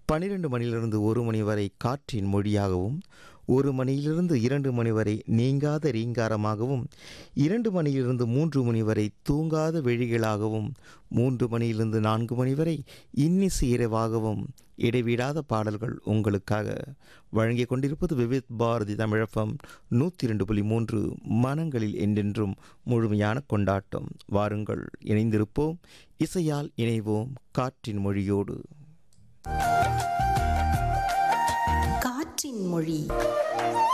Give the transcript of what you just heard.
பன்னிரண்டு மணியிலிருந்து ஒரு மணி வரை காற்றின் மொழியாகவும் ஒரு மணியிலிருந்து இரண்டு மணி வரை நீங்காத ரீங்காரமாகவும் இரண்டு மணியிலிருந்து மூன்று மணி வரை தூங்காத வெழிகளாகவும் மூன்று மணியிலிருந்து நான்கு மணி வரை இன்னிசை இரவாகவும் இடைவிடாத பாடல்கள் உங்களுக்காக வழங்கிக் கொண்டிருப்பது விவித் பாரதி தமிழப்பம் நூற்றி இரண்டு புள்ளி மூன்று மனங்களில் என்றென்றும் முழுமையான கொண்டாட்டம் வாருங்கள் இணைந்திருப்போம் இசையால் இணைவோம் காற்றின் மொழியோடு காற்றின் மொழி